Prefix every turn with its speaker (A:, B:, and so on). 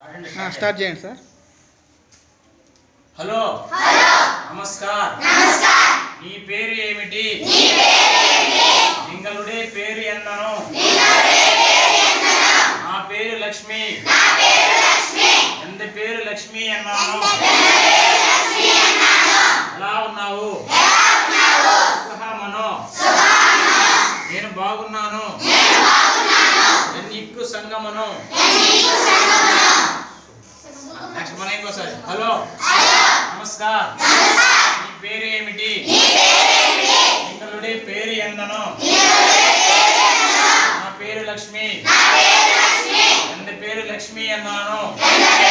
A: start చేయండి sir
B: hello namaskar నీ పేరు ఏమిటి నింగలుడే పేరు ఎన్నను నా పేరు లక్ష్మి ఎంత పేరు లక్ష్మి అన్నాను ఎలా ఉన్నావు సుఖమను నేను బాగున్నాను ఎన్నిక్కు సంగమను నెక్స్ట్ మన ఇంకోసారి హలో నమస్కార్ నీ పేరు ఏమిటి నింగలుడి పేరు ఎందను నా పేరు లక్ష్మి ఎంత పేరు లక్ష్మి అన్నాను